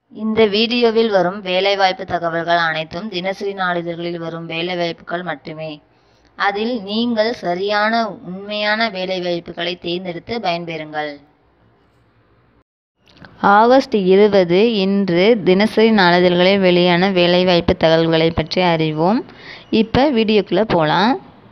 இந்த வீடியோவில் வரும் வேலைவாய்ப்பு தகவல்கள் அனைத்தும் தினசரி நாளிதழ்களில் வரும் வேலைவாய்ப்புகள் மட்டுமே அதில் நீங்கள் சரியான உண்மையான வேலைவாய்ப்புகளை தேர்ந்தெடுத்து பயன்பெறுங்கள் ஆகஸ்ட் இருபது இன்று தினசரி நாளிதழ்களில் வெளியான வேலைவாய்ப்பு தகவல்களை பற்றி அறிவோம் இப்போ வீடியோக்குள்ளே போகலாம்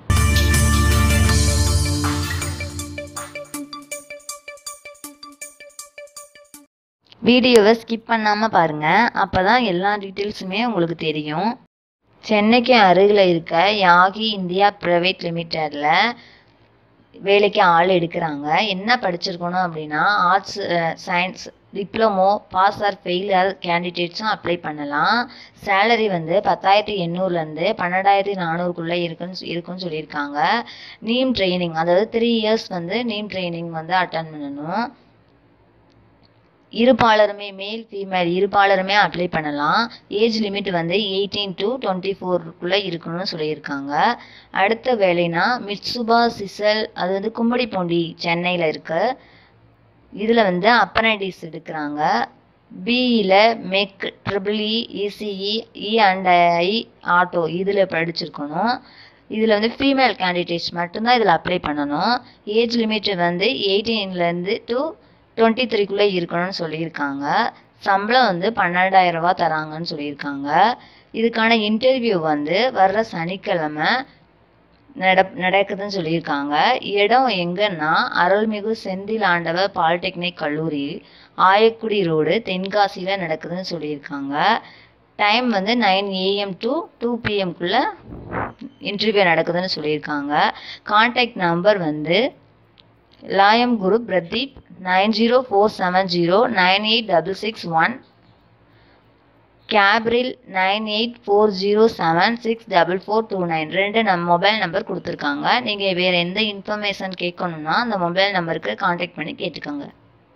வீடியோவை ஸ்கிப் பண்ணாமல் பாருங்கள் அப்போ தான் எல்லா டீட்டெயில்ஸுமே உங்களுக்கு தெரியும் சென்னைக்கு அருகில் இருக்க யாகி இந்தியா ப்ரைவேட் லிமிட்டடில் வேலைக்கு ஆள் எடுக்கிறாங்க என்ன படிச்சிருக்கணும் அப்படின்னா arts science diploma pass or failure கேண்டிடேட்ஸும் அப்ளை பண்ணலாம் சேலரி வந்து பத்தாயிரத்தி எண்ணூறுலேருந்து பன்னெண்டாயிரத்தி நானூறுக்குள்ளே இருக்குன்னு இருக்குன்னு சொல்லியிருக்காங்க நீம் ட்ரைனிங் அதாவது த்ரீ இயர்ஸ் வந்து நீம் ட்ரைனிங் வந்து அட்டன் பண்ணணும் இருபாலருமே மேல் ஃபீமேல் இருபாலருமே அப்ளை பண்ணலாம் ஏஜ் லிமிட் வந்து எயிட்டீன் டு டுவெண்ட்டி ஃபோருக்குள்ளே இருக்கணும்னு சொல்லியிருக்காங்க அடுத்த வேலைனா மிட்சுபா சிசல் அது வந்து கும்படிப்பூண்டி சென்னையில் இருக்கு இதில் வந்து அப்பரண்டிஸ் எடுக்கிறாங்க பிஇயில் mech triple E ECE E and I auto இதில் படிச்சிருக்கணும் இதில் வந்து ஃபீமேல் கேண்டிடேட்ஸ் மட்டும்தான் இதில் அப்ளை பண்ணணும் ஏஜ் லிமிட் வந்து எயிட்டீன்லேருந்து டு டுவெண்ட்டி த்ரீக்குள்ளே இருக்கணும்னு சொல்லியிருக்காங்க சம்பளம் வந்து பன்னெண்டாயிரம் ரூபா தராங்கன்னு சொல்லியிருக்காங்க இதுக்கான இன்டர்வியூ வந்து வர்ற சனிக்கிழமை நட நடக்குதுன்னு சொல்லியிருக்காங்க இடம் எங்கன்னா அருள்மிகு செந்தில் ஆண்டவர் பாலிடெக்னிக் கல்லூரி ஆயக்குடி ரோடு தென்காசியில் நடக்குதுன்னு சொல்லியிருக்காங்க டைம் வந்து நைன் ஏஎம் டு டூ பிஎம்குள்ளே இன்டர்வியூ நடக்குதுன்னு சொல்லியிருக்காங்க கான்டாக்ட் நம்பர் வந்து லாயம் Guru Pradeep nine zero four seven zero nine eight double six one கேப்ரில் nine eight four zero seven six double four two nine ரெண்டு நம் மொபைல் நம்பர் கொடுத்துருக்காங்க நீங்கள் வேறு எந்த இன்ஃபர்மேஷன் கேட்கணுன்னா அந்த மொபைல் நம்பருக்கு காண்டாக்ட் பண்ணி கேட்டுக்கோங்க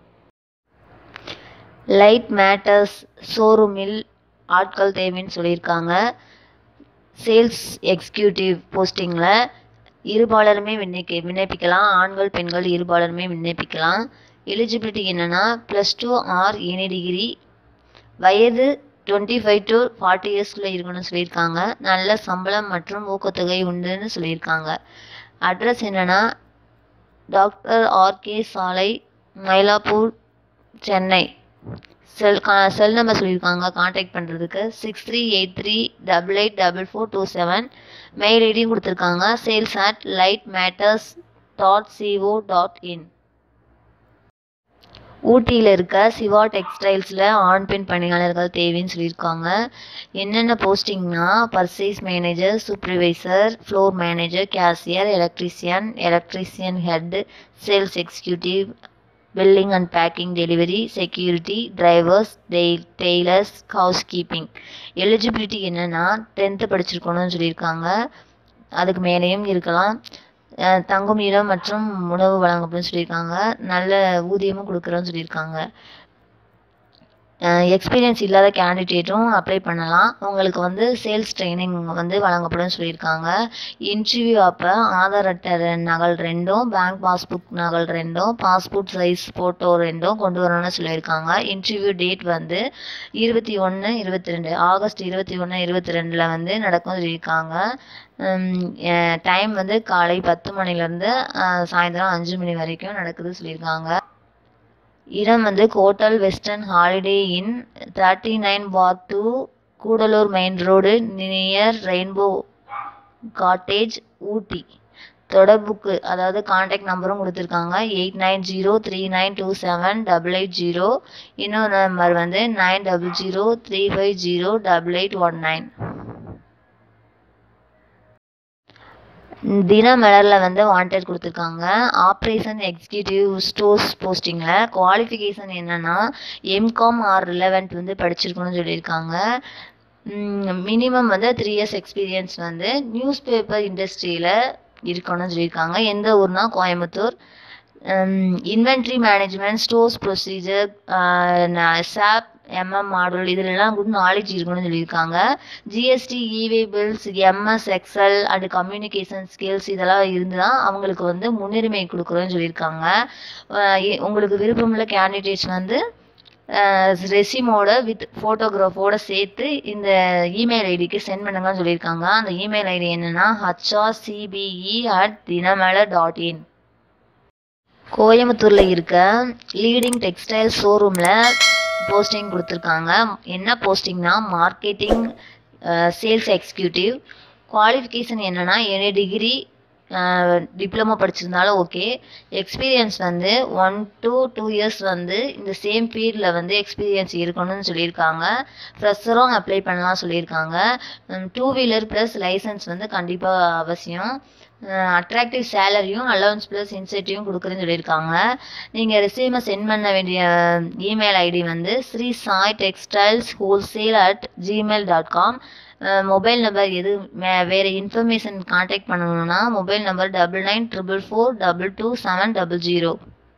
லைட் மேட்டர்ஸ் ஷோரூமில் ஆட்கள் தேவைன்னு சொல்லியிருக்காங்க சேல்ஸ் எக்ஸிக்யூட்டிவ் போஸ்டிங்கில் இருபாலருமே விண்ணப்பி விண்ணப்பிக்கலாம் ஆண்கள் பெண்கள் இருபாலருமே விண்ணப்பிக்கலாம் எலிஜிபிலிட்டி என்னென்னா plus two or any degree வயது டுவெண்ட்டி ஃபைவ் டு ஃபார்ட்டி இயர்ஸ்க்குள்ளே இருக்கணும்னு சொல்லியிருக்காங்க நல்ல சம்பளம் மற்றும் ஊக்கத்தொகை உண்டுன்னு சொல்லியிருக்காங்க அட்ரஸ் என்னென்னா டாக்டர் ஆர்கே சாலை மயிலாப்பூர் சென்னை செல் கா செல் நம்பர் சொல்லியிருக்காங்க காண்டாக்ட் பண்ணுறதுக்கு six three eight three double eight double four two seven mail ஐடியும் கொடுத்துருக்காங்க sales at light matters dot co dot in ஊட்டியில் இருக்க சிவா டெக்ஸ்டைல்ஸில் ஆண் பெண் பணியாளர்கள் தேவைன்னு சொல்லியிருக்காங்க என்னென்ன போஸ்டிங்னா purchase manager supervisor floor manager cashier electrician electrician head sales executive billing and packing delivery security drivers டெய் டெய்லர்ஸ் ஹவுஸ் கீப்பிங் எலிஜிபிலிட்டி என்னென்னா டென்த்து படிச்சிருக்கணும்னு சொல்லியிருக்காங்க அதுக்கு மேலேயும் இருக்கலாம் தங்கும் இடம் மற்றும் உணவு வழங்கப்படும் சொல்லியிருக்காங்க நல்ல ஊதியமும் கொடுக்குறோன்னு சொல்லியிருக்காங்க எக்ஸ்பீரியன்ஸ் இல்லாத கேண்டிடேட்டும் அப்ளை பண்ணலாம் உங்களுக்கு வந்து சேல்ஸ் ட்ரைனிங் வந்து வழங்கப்படும் சொல்லியிருக்காங்க இன்டர்வியூ அப்போ ஆதார் அட்டை நகல் ரெண்டும் பேங்க் பாஸ்புக் நகல் ரெண்டும் பாஸ்போர்ட் சைஸ் ஃபோட்டோ ரெண்டும் கொண்டு வரணும்னு சொல்லியிருக்காங்க இன்டர்வியூ டேட் வந்து இருபத்தி ஒன்று இருபத்தி ரெண்டு ஆகஸ்ட் இருபத்தி ஒன்று இருபத்தி ரெண்டில் வந்து நடக்கும் சொல்லியிருக்காங்க டைம் வந்து காலை பத்து மணிலேருந்து சாயந்தரம் அஞ்சு மணி வரைக்கும் நடக்குது சொல்லியிருக்காங்க இடம் வந்து hotel western holiday inn thirty nine bar two Gudalur main road near rainbow cottage Ooty தொடர்புக்கு அதாவது காண்டாக்ட் நம்பரும் கொடுத்துருக்காங்க eight nine zero three nine two seven double eight zero இன்னொரு நம்பர் வந்து nine double zero three five zero double eight one nine தினமலரில் வந்து wanted கொடுத்துருக்காங்க operation executive stores போஸ்டிங்கில் குவாலிஃபிகேஷன் என்னென்னா எம்காம் ஆர் ரிலவெண்ட் வந்து படிச்சிருக்கணும்னு சொல்லியிருக்காங்க மினிமம் வந்து த்ரீ இயர்ஸ் எக்ஸ்பீரியன்ஸ் வந்து நியூஸ் பேப்பர் இண்டஸ்ட்ரியில் இருக்கணும்னு சொல்லியிருக்காங்க எந்த ஊர்னா Coimbatore inventory management stores procedure SAP MM model இதுலலாம் கூட நாலேஜ் இருக்கணும்னு சொல்லியிருக்காங்க GST eway bills MS Excel and communication skills இதெல்லாம் இருந்துதான் அவங்களுக்கு வந்து முன்னுரிமை கொடுக்குறோன்னு சொல்லியிருக்காங்க உங்களுக்கு விருப்பமுள்ள கேண்டிடேட்ஸ் வந்து ரெசியூமோட வித் ஃபோட்டோகிராஃபோட சேர்த்து இந்த இமெயில் ஐடிக்கு சென்ட் பண்ணுங்கன்னு சொல்லியிருக்காங்க அந்த இமெயில் ஐடி என்னன்னா HRCBE at Dinamalar dot in கோயம்புத்தூரில் இருக்க லீடிங் டெக்ஸ்டைல் ஷோரூமில் போஸ்டிங் கொடுத்துருக்காங்க என்ன போஸ்டிங்னா மார்க்கெட்டிங் சேல்ஸ் எக்ஸிக்யூட்டிவ் குவாலிஃபிகேஷன் என்னன்னா எனி டிகிரி டிப்ளமோ படிச்சிருந்தாலும் ஓகே எக்ஸ்பீரியன்ஸ் வந்து ஒன் டு டூ இயர்ஸ் வந்து இந்த சேம் ஃபீல்டில் வந்து எக்ஸ்பீரியன்ஸ் இருக்கணும்னு சொல்லியிருக்காங்க ஃப்ரெஷரும் அப்ளை பண்ணலாம் சொல்லியிருக்காங்க டூ வீலர் ப்ளஸ் லைசன்ஸ் வந்து கண்டிப்பாக அவசியம் அட்ராக்டிவ் சேலரியும் அலவன்ஸ் ப்ளஸ் இன்சென்டிவும் கொடுக்குறேன்னு சொல்லியிருக்காங்க நீங்கள் ரெசியூமை சென்ட் பண்ண வேண்டிய இமெயில் ஐடி வந்து Sri Sai textiles wholesale at Gmail dot com mobile number எது மே- வேற இன்ஃபர்மேஷன் காண்டாக்ட் பண்ணணும்னா mobile number double nine triple four double two seven double zero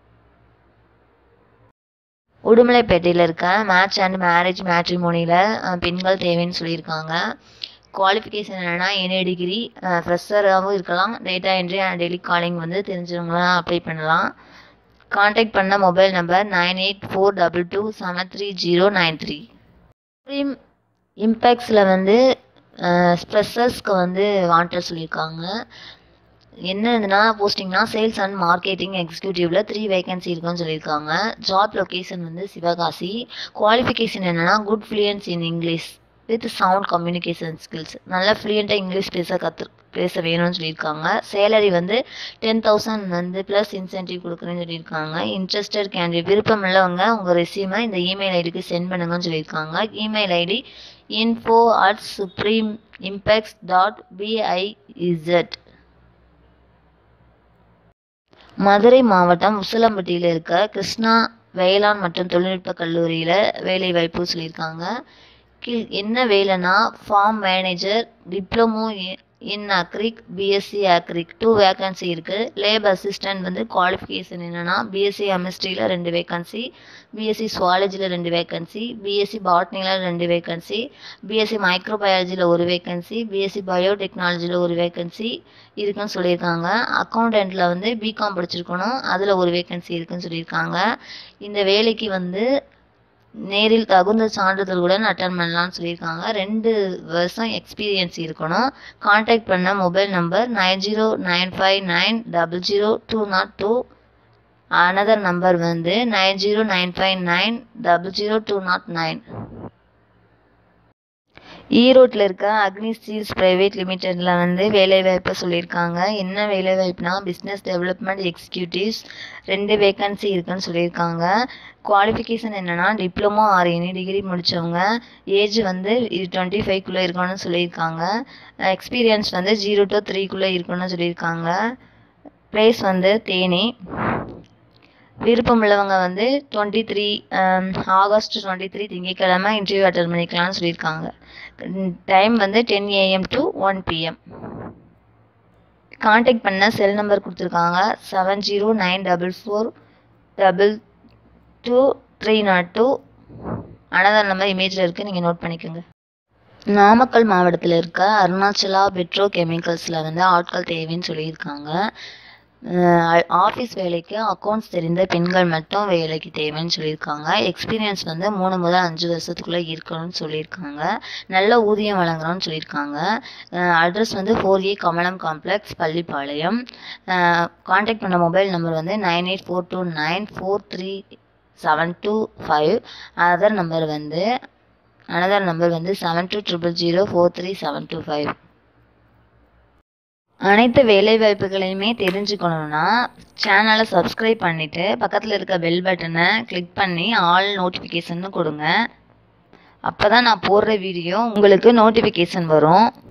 உடுமலைப்பேட்டையில் இருக்க மேட்ச் அண்ட் மேரேஜ் மேட்ரிமோனியில் பெண்கள் தேவைன்னு சொல்லியிருக்காங்க குவாலிஃபிகேஷன் என்னென்னா எனி டிகிரி ஃப்ரெஷராகவும் இருக்கலாம் data entry and tele calling வந்து தெரிஞ்சவங்களாம் அப்ளை பண்ணலாம் காண்டாக்ட் பண்ண mobile number nine eight four double two seven three zero nine three இம்பேக்ஸில் வந்து ஃப்ரெஷர்ஸ்க்கு வந்து வாண்டட் சொல்லியிருக்காங்க என்ன இதுனா போஸ்டிங்னா சேல்ஸ் அண்ட் மார்க்கெட்டிங் எக்ஸிக்யூட்டிவ்ல த்ரீ வேகன்சி இருக்குன்னு சொல்லியிருக்காங்க ஜாப் லொகேஷன் வந்து சிவகாசி குவாலிஃபிகேஷன் என்னன்னா good fluency in English with sound communication skills நல்லா ஃப்ளூயண்ட்டாக இங்கிலீஷ் பேச கற்று பேச வேணும்னு சொல்லியிருக்காங்க சேலரி வந்து டென் தௌசண்ட் வந்து ப்ளஸ் இன்சென்டிவ் கொடுக்குறேன்னு சொல்லியிருக்காங்க இன்ட்ரெஸ்டட் கேண்டிடேட் விருப்பம் உள்ளவங்க உங்கள் ரெசியூமை இந்த இமெயில் ஐடிக்கு சென்ட் பண்ணுங்கன்னு சொல்லியிருக்காங்க email ID info at supreme impex dot BIZ Madurai மாவட்டம் உசிலம்பட்டியில் இருக்க கிருஷ்ணா வேளாண் மற்றும் தொழில்நுட்ப கல்லூரியில் வேலை வாய்ப்பு சொல்லியிருக்காங்க கீழ் என்ன வேலைன்னா farm manager diploma in agric BSc agric two vacancy இருக்குது லேப் அசிஸ்டன்ட் வந்து குவாலிஃபிகேஷன் என்னென்னா பிஎஸ்சி கெமிஸ்ட்ரியில் ரெண்டு வேகன்சி பிஎஸ்சி சுவாலஜியில் ரெண்டு வேகன்சி பிஎஸ்சி பாட்னியில் ரெண்டு வேகன்சி பிஎஸ்சி மைக்ரோபயாலஜியில் ஒரு வேகன்சி பிஎஸ்சி பயோடெக்னாலஜியில் ஒரு வேகன்சி இருக்குன்னு சொல்லியிருக்காங்க அக்கௌண்டண்ட்டில் வந்து பிகாம் படிச்சிருக்கணும் அதில் ஒரு வேகன்சி இருக்குன்னு சொல்லியிருக்காங்க இந்த வேலைக்கு வந்து நேரில் தகுந்த சான்றிதழ்களுடன் அட்டன் பண்ணலாம்னு சொல்லியிருக்காங்க ரெண்டு வருஷம் எக்ஸ்பீரியன்ஸ் இருக்கணும் காண்டாக்ட் பண்ண mobile number nine zero nine five nine double zero two nought two another number வந்து nine zero nine five nine double zero two nought nine ஈரோட்டில் இருக்க அக்னி ஸ்டீல்ஸ் பிரைவேட் லிமிடெட்டில் வந்து வேலைவாய்ப்பு சொல்லியிருக்காங்க என்ன வேலைவாய்ப்புனா பிஸ்னஸ் டெவலப்மெண்ட் எக்ஸிக்யூட்டிவ்ஸ் ரெண்டு வேகன்சி இருக்குன்னு சொல்லியிருக்காங்க குவாலிஃபிகேஷன் என்னென்னா டிப்ளமோ ஆர் எனி டிகிரி முடித்தவங்க ஏஜ் வந்து டுவெண்ட்டி ஃபைவ்க்குள்ளே இருக்கணும்னு சொல்லியிருக்காங்க எக்ஸ்பீரியன்ஸ் வந்து ஜீரோ டு த்ரீக்குள்ளே இருக்கணும்னு சொல்லியிருக்காங்க ப்ளேஸ் வந்து தேனி விருப்பம் உள்ளவங்க வந்து twenty three August twenty three திங்கக்கிழமை இன்டர்வியூ அட்டன் பண்ணிக்கலாம்னு சொல்லியிருக்காங்க டைம் வந்து ten AM to one PM contact பண்ண செல் நம்பர் கொடுத்துருக்காங்க seven zero nine double four double two three nought two another number இமேஜில் இருக்குது நீங்கள் நோட் பண்ணிக்கோங்க நாமக்கல் மாவட்டத்தில் இருக்க அருணாச்சலா பெட்ரோ கெமிக்கல்ஸில் வந்து ஆட்கள் தேவைன்னு சொல்லியிருக்காங்க ஆஃபீஸ் வேலைக்கு அக்கௌண்ட்ஸ் தெரிந்த பெண்கள் மட்டும் வேலைக்கு தேவைன்னு சொல்லியிருக்காங்க எக்ஸ்பீரியன்ஸ் வந்து மூணு முதல் அஞ்சு வருஷத்துக்குள்ளே இருக்கணும்னு சொல்லியிருக்காங்க நல்ல ஊதியம் வழங்குறோம்னு சொல்லியிருக்காங்க அட்ரஸ் வந்து four A Kamalam complex Pallipalayam contact பண்ண மொபைல் நம்பர் வந்து nine eight four two nine four three seven two five other number வந்து அனதர் நம்பர் வந்து seven two triple zero four three seven two five அனைத்து வேலைவாய்ப்புகளையுமே தெரிஞ்சுக்கணுன்னா சேனலை சப்ஸ்கிரைப் பண்ணிவிட்டு பக்கத்தில் இருக்க பெல் பட்டனை கிளிக் பண்ணி ஆல் நோட்டிஃபிகேஷன் கொடுங்க அப்போ தான் நான் போடுற வீடியோ உங்களுக்கு நோட்டிஃபிகேஷன் வரும்